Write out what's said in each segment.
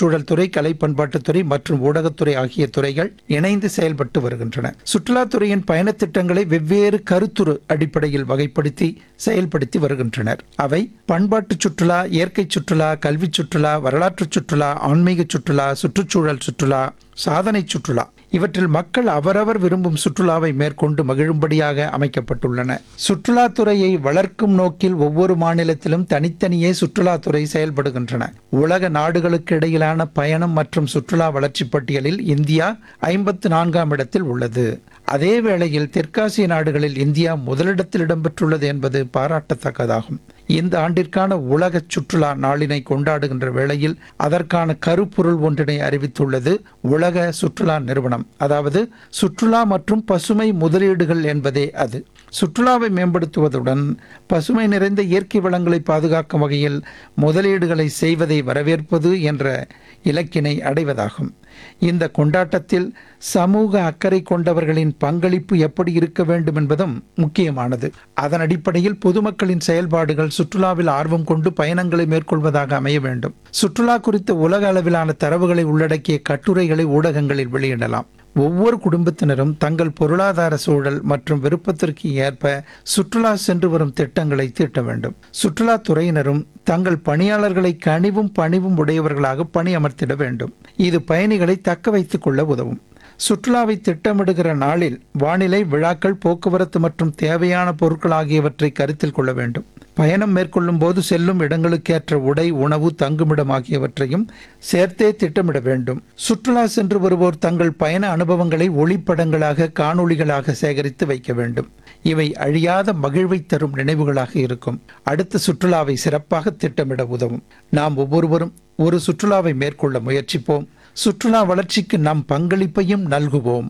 சுற்றுச்சூழல் துறை கலை பண்பாட்டுத்துறை மற்றும் ஊடகத்துறை ஆகிய துறைகள் இணைந்து செயல்பட்டு வருகின்றன சுற்றுலாத்துறையின் பயணத் திட்டங்களை வெவ்வேறு கருத்துரு அடிப்படையில் வகைப்படுத்தி செயல்படுத்தி வருகின்றனர் அவை பண்பாட்டு சுற்றுலா இயற்கை சுற்றுலா கல்வி சுற்றுலா வரலாற்று சுற்றுலா ஆன்மீக சுற்றுலா சுற்றுச்சூழல் சுற்றுலா சாதனை சுற்றுலா இவற்றில் மக்கள் அவரவர் விரும்பும் சுற்றுலாவை மேற்கொண்டு மகிழும்படியாக அமைக்கப்பட்டுள்ளன சுற்றுலாத்துறையை வளர்க்கும் நோக்கில் ஒவ்வொரு மாநிலத்திலும் தனித்தனியே சுற்றுலாத்துறை செயல்படுகின்றன உலக நாடுகளுக்கு இடையிலான பயணம் மற்றும் சுற்றுலா வளர்ச்சி பட்டியலில் இந்தியா ஐம்பத்து நான்காம் இடத்தில் உள்ளது அதே வேளையில் தெற்காசிய நாடுகளில் இந்தியா முதலிடத்தில் இடம்பெற்றுள்ளது என்பது பாராட்டத்தக்கதாகும் இந்த ஆண்டிற்கான உலக சுற்றுலா நாளினை கொண்டாடுகின்ற வேளையில் அதற்கான கருப்பொருள் ஒன்றினை அறிவித்துள்ளது உலக சுற்றுலா நிறுவனம் அதாவது சுற்றுலா மற்றும் பசுமை முதலீடுகள் என்பதே அது சுற்றுலாவை மேம்படுத்துவதுடன் பசுமை நிறைந்த இயற்கை வளங்களை பாதுகாக்கும் வகையில் முதலீடுகளை செய்வதை வரவேற்பது என்ற இலக்கினை அடைவதாகும் இந்த கொண்டாட்டத்தில் சமூக அக்கறை கொண்டவர்களின் பங்களிப்பு எப்படி இருக்க வேண்டும் என்பதும் முக்கியமானது அதன் அடிப்படையில் பொதுமக்களின் செயல்பாடுகள் சுற்றுலாவில் ஆர்வம் கொண்டு பயணங்களை மேற்கொள்வதாக அமைய வேண்டும் சுற்றுலா குறித்த உலக அளவிலான தரவுகளை உள்ளடக்கிய கட்டுரைகளை ஊடகங்களில் வெளியிடலாம் ஒவ்வொரு குடும்பத்தினரும் தங்கள் பொருளாதார சூழல் மற்றும் விருப்பத்திற்கு ஏற்ப சுற்றுலா சென்று வரும் திட்டங்களை தீட்ட வேண்டும் சுற்றுலா துறையினரும் தங்கள் பணியாளர்களை கனிவும் பணிவும் உடையவர்களாக பணியமர்த்திட வேண்டும் இது பயணிகளை தக்க வைத்துக் கொள்ள உதவும் சுற்றுலாவை திட்டமிடுகிற நாளில் வானிலை விழாக்கள் போக்குவரத்து மற்றும் தேவையான பொருட்கள் ஆகியவற்றை கருத்தில் கொள்ள வேண்டும் பயணம் மேற்கொள்ளும் போது செல்லும் இடங்களுக்கேற்ற உடை உணவு தங்குமிடம் ஆகியவற்றையும் சேர்த்தே திட்டமிட வேண்டும் சுற்றுலா சென்று வருவோர் தங்கள் பயண அனுபவங்களை ஒளிப்படங்களாக காணொளிகளாக சேகரித்து வைக்க வேண்டும் இவை அழியாத மகிழ்வை தரும் நினைவுகளாக இருக்கும் அடுத்த சுற்றுலாவை சிறப்பாக திட்டமிட உதவும் நாம் ஒவ்வொருவரும் ஒரு சுற்றுலாவை மேற்கொள்ள முயற்சிப்போம் சுற்றுலா வளர்ச்சிக்கு நம் பங்களிப்பையும் நல்குவோம்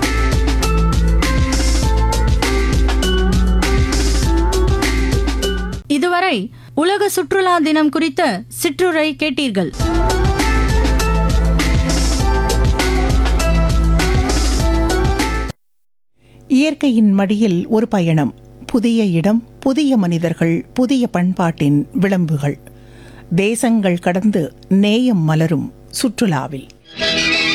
இதுவரை உலக சுற்றுலா தினம் குறித்த சிற்றுரை கேட்டீர்கள் இயற்கையின் மடியில் ஒரு பயணம் புதிய இடம் புதிய மனிதர்கள் புதிய பண்பாட்டின் விளம்புகள் தேசங்கள் கடந்து நேயம் மலரும் சுற்றுலாவில்